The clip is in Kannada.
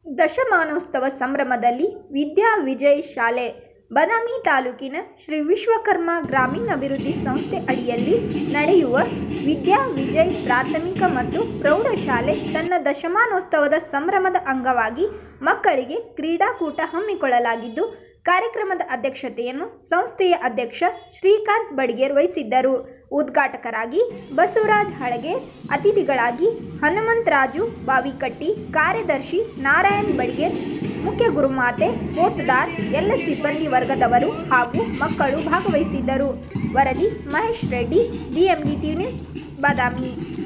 ದಶಮಾನೋತ್ಸವ ಸಂಭ್ರಮದಲ್ಲಿ ವಿದ್ಯಾ ವಿಜಯ್ ಶಾಲೆ ಬದಾಮಿ ತಾಲೂಕಿನ ಶ್ರೀ ವಿಶ್ವಕರ್ಮ ಗ್ರಾಮೀಣಾಭಿವೃದ್ಧಿ ಸಂಸ್ಥೆ ಅಡಿಯಲ್ಲಿ ನಡೆಯುವ ವಿದ್ಯಾ ವಿಜಯ್ ಪ್ರಾಥಮಿಕ ಮತ್ತು ಪ್ರೌಢಶಾಲೆ ತನ್ನ ದಶಮಾನೋತ್ಸವದ ಸಂಭ್ರಮದ ಅಂಗವಾಗಿ ಮಕ್ಕಳಿಗೆ ಕ್ರೀಡಾಕೂಟ ಹಮ್ಮಿಕೊಳ್ಳಲಾಗಿದ್ದು ಕಾರ್ಯಕ್ರಮದ ಅಧ್ಯಕ್ಷತೆಯನ್ನು ಸಂಸ್ಥೆಯ ಅಧ್ಯಕ್ಷ ಶ್ರೀಕಾಂತ್ ಬಡಿಗೇರ್ ವಹಿಸಿದ್ದರು ಉದ್ಘಾಟಕರಾಗಿ ಬಸವರಾಜ್ ಹಳಗೆ ಅತಿಥಿಗಳಾಗಿ ಹನುಮಂತರಾಜು ಬಾವಿಕಟ್ಟಿ ಕಾರ್ಯದರ್ಶಿ ನಾರಾಯಣ್ ಬಡಿಗೇರ್ ಮುಖ್ಯ ಗುರುಮಾತೆ ಪೋತ್ದಾರ್ ಎಲ್ಲ ಸಿಬ್ಬಂದಿ ವರ್ಗದವರು ಹಾಗೂ ಮಕ್ಕಳು ಭಾಗವಹಿಸಿದ್ದರು ವರದಿ Mahesh Reddy BMD T news ಬಾದಾಮಿ